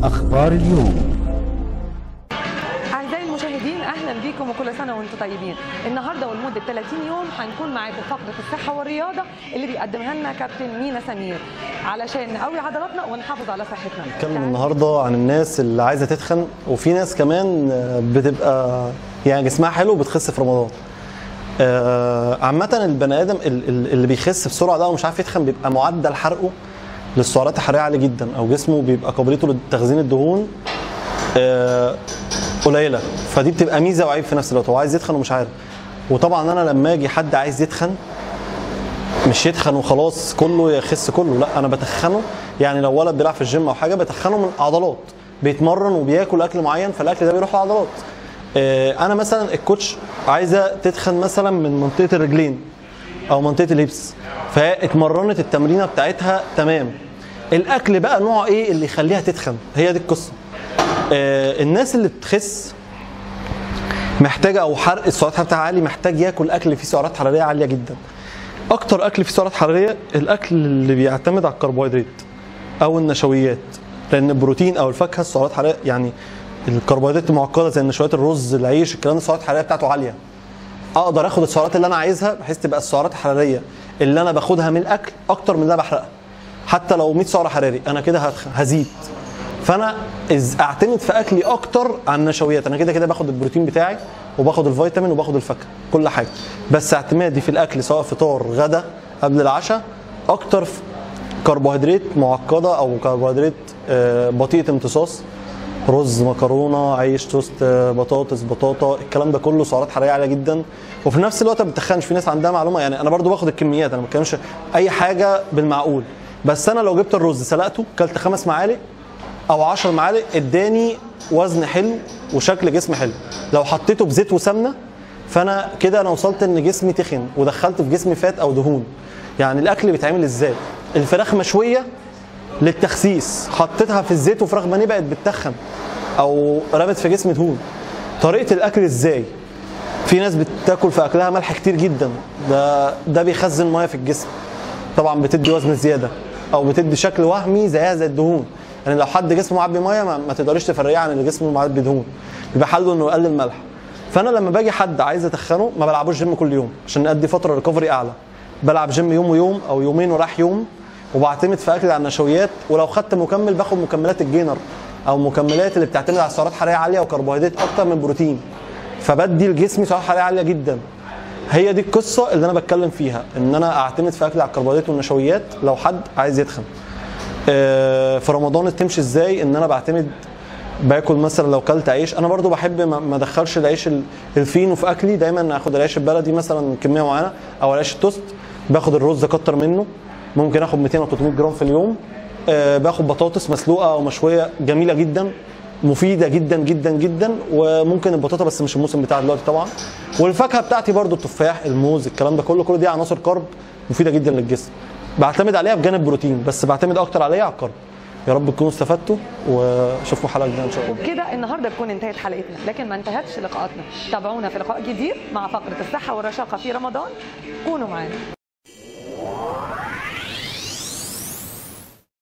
أخبار اليوم أعزائي المشاهدين أهلا بكم وكل سنة وأنتم طيبين النهاردة ولمدة 30 يوم هنكون معاكم فقرة الصحة والرياضة اللي بيقدمها لنا كابتن مينا سمير علشان نقوي عضلاتنا ونحافظ على صحتنا نتكلم النهارده عن الناس اللي عايزه تتخن وفي ناس كمان بتبقى يعني جسمها حلو وبتخس في رمضان. آه، عامة البني ادم ال- ال- اللي بيخس بسرعه ده ومش عارف يتخن بيبقى معدل حرقه للسعرات الحراريه عالي جدا او جسمه بيبقى قابليته لتخزين الدهون آه، قليله فدي بتبقى ميزه وعيب في نفس الوقت هو عايز يتخن ومش عارف وطبعا انا لما اجي حد عايز يتخن مش يتخن وخلاص كله يخس كله لا انا بتخنه يعني لو ولد بيلعب في الجيم او حاجه بتخنه من عضلات بيتمرن وبياكل اكل معين فالاكل ده بيروح لعضلات آه، انا مثلا الكوتش عايزه تتخن مثلا من منطقه الرجلين او منطقه الهيبس فهي اتمرنت التمرينه بتاعتها تمام الاكل بقى نوعه ايه اللي يخليها تتخن هي دي القصه آه، الناس اللي بتخس محتاجه او حرق السعرات بتاعها عالي محتاج ياكل اكل فيه سعرات حراريه عاليه جدا اكتر اكل فيه سعرات حراريه الاكل اللي بيعتمد على الكربوهيدرات او النشويات لان البروتين او الفاكهه السعرات الحراريه يعني الكربوهيدرات المعقده زي النشويات الرز العيش الكلام ده السعرات الحراريه بتاعته عاليه اقدر اخد السعرات اللي انا عايزها بحيث تبقى السعرات الحراريه اللي انا باخدها من الاكل اكتر من اللي انا بحرقها حتى لو 100 سعر حراري انا كده هتخ- هزيد فانا إز اعتمد في اكلي اكتر على النشويات انا كده كده باخد البروتين بتاعي وباخد الفيتامين وباخد الفاكهه كل حاجه بس اعتمادي في الاكل سواء فطار غدا قبل العشاء اكتر في كربوهيدرات معقده او كربوهيدرات آه، بطيئه امتصاص رز مكرونه عيش توست آه، بطاطس بطاطا الكلام ده كله سعرات حراريه عاليه جدا وفي نفس الوقت ما بتخنش في ناس عندها معلومه يعني انا برضو باخد الكميات انا ما بتكلمش اي حاجه بالمعقول بس انا لو جبت الرز سلقته كلت خمس معالق او 10 معالق اداني وزن حلو وشكل جسم حلو لو حطيته بزيت وسمنه فانا كده انا وصلت ان جسمي تخن ودخلت في جسمي فات او دهون يعني الاكل بيتعمل ازاي الفراخ مشويه للتخسيس حطيتها في الزيت وفراخ بانيه بقت بتتخن او رمت في جسمي دهون طريقه الاكل ازاي في ناس بتاكل في اكلها ملح كتير جدا ده ده بيخزن ميه في الجسم طبعا بتدي وزن زياده او بتدي شكل وهمي زيها زي الدهون يعني لو حد جسمه معبي ميه ما, ما تقدريش تفرقيه عن اللي جسمه معبي دهون يبقى حله انه يقلل ملح فانا لما باجي حد عايز اتخنه ما بلعبوش جيم كل يوم عشان ادي فتره ريكفري اعلى بلعب جيم يوم ويوم او يومين وراح يوم وبعتمد في اكلي على النشويات ولو خدت مكمل باخد مكملات الجينر او مكملات اللي بتعتمد على سعرات حراريه عاليه وكربوهيدرات اكتر من بروتين فبدي لجسمي سعرات حراريه عاليه جدا هي دي القصه اللي انا بتكلم فيها ان انا اعتمد في اكلي على الكربوهيدرات والنشويات لو حد عايز يتخن آه، في رمضان تمشي ازاي ان انا بعتمد باكل مثلا لو كلت عيش انا برضو بحب ما ما ادخلش العيش ال- الفينو في اكلي دايما اخد العيش البلدي مثلا كميه معينه او العيش التوست باخد الرز اكتر منه ممكن اخد 200 او 300 جرام في اليوم آه، باخد بطاطس مسلوقه او مشويه جميله جدا مفيده جدا جدا جدا وممكن البطاطا بس مش الموسم بتاعها دلوقتي طبعا والفاكهه بتاعتي برضو التفاح الموز الكلام ده كله كل دي عناصر كارب مفيده جدا للجسم بعتمد عليها بجانب بروتين بس بعتمد اكتر عليها على الكارب يا رب تكونوا استفدتوا واشوفكم حلقه جديده ان شاء الله وبكده النهارده تكون انتهت حلقتنا لكن ما انتهتش لقاءاتنا تابعونا في لقاء جديد مع فقرة الصحة والرشاقة في رمضان كونوا معانا